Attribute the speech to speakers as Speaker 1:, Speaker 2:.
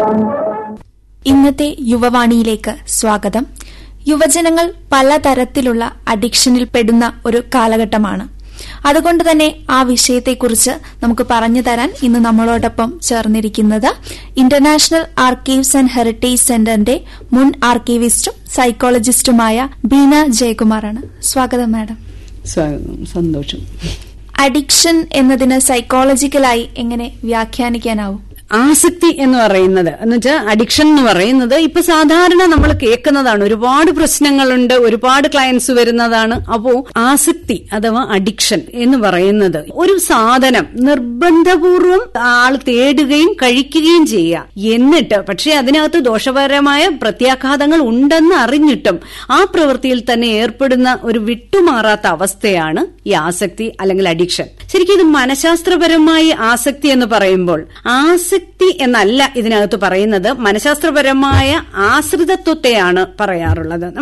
Speaker 1: ഇന്നത്തെ യുവവാണിയിലേക്ക് സ്വാഗതം യുവജനങ്ങൾ പലതരത്തിലുള്ള അഡിക്ഷനിൽ പെടുന്ന ഒരു കാലഘട്ടമാണ് അതുകൊണ്ട് തന്നെ ആ വിഷയത്തെക്കുറിച്ച് നമുക്ക് പറഞ്ഞു തരാൻ ഇന്ന് നമ്മളോടൊപ്പം ചേർന്നിരിക്കുന്നത് ഇന്റർനാഷണൽ ആർക്കൈവ്സ് ആൻഡ് ഹെറിറ്റേജ് സെന്ററിന്റെ മുൻ ആർക്കൈവിസ്റ്റും സൈക്കോളജിസ്റ്റുമായ ബീന ജയകുമാറാണ് സ്വാഗതം മാഡം
Speaker 2: സ്വാഗതം സന്തോഷം
Speaker 1: അഡിക്ഷൻ എന്നതിന് സൈക്കോളജിക്കലായി എങ്ങനെ വ്യാഖ്യാനിക്കാനാവും
Speaker 2: ആസക്തി എന്ന് പറയുന്നത് എന്ന് വെച്ചാൽ അഡിക്ഷൻ എന്ന് പറയുന്നത് ഇപ്പൊ സാധാരണ നമ്മൾ കേൾക്കുന്നതാണ് ഒരുപാട് പ്രശ്നങ്ങളുണ്ട് ഒരുപാട് ക്ലയൻസ് വരുന്നതാണ് അപ്പോ ആസക്തി അഥവാ അഡിക്ഷൻ എന്ന് പറയുന്നത് ഒരു സാധനം നിർബന്ധപൂർവം ആൾ തേടുകയും കഴിക്കുകയും ചെയ്യുക എന്നിട്ട് പക്ഷെ അതിനകത്ത് ദോഷപരമായ പ്രത്യാഘാതങ്ങൾ ഉണ്ടെന്ന് അറിഞ്ഞിട്ടും ആ പ്രവൃത്തിയിൽ തന്നെ ഏർപ്പെടുന്ന ഒരു വിട്ടുമാറാത്ത അവസ്ഥയാണ് ഈ ആസക്തി അല്ലെങ്കിൽ അഡിക്ഷൻ ശരിക്കും ഇത് മനഃശാസ്ത്രപരമായി ആസക്തി എന്ന് പറയുമ്പോൾ ആസക്തി എന്നല്ല ഇതിനകത്ത് പറയുന്നത് മനഃശാസ്ത്രപരമായ ആശ്രിതത്വത്തെയാണ് പറയാറുള്ളത്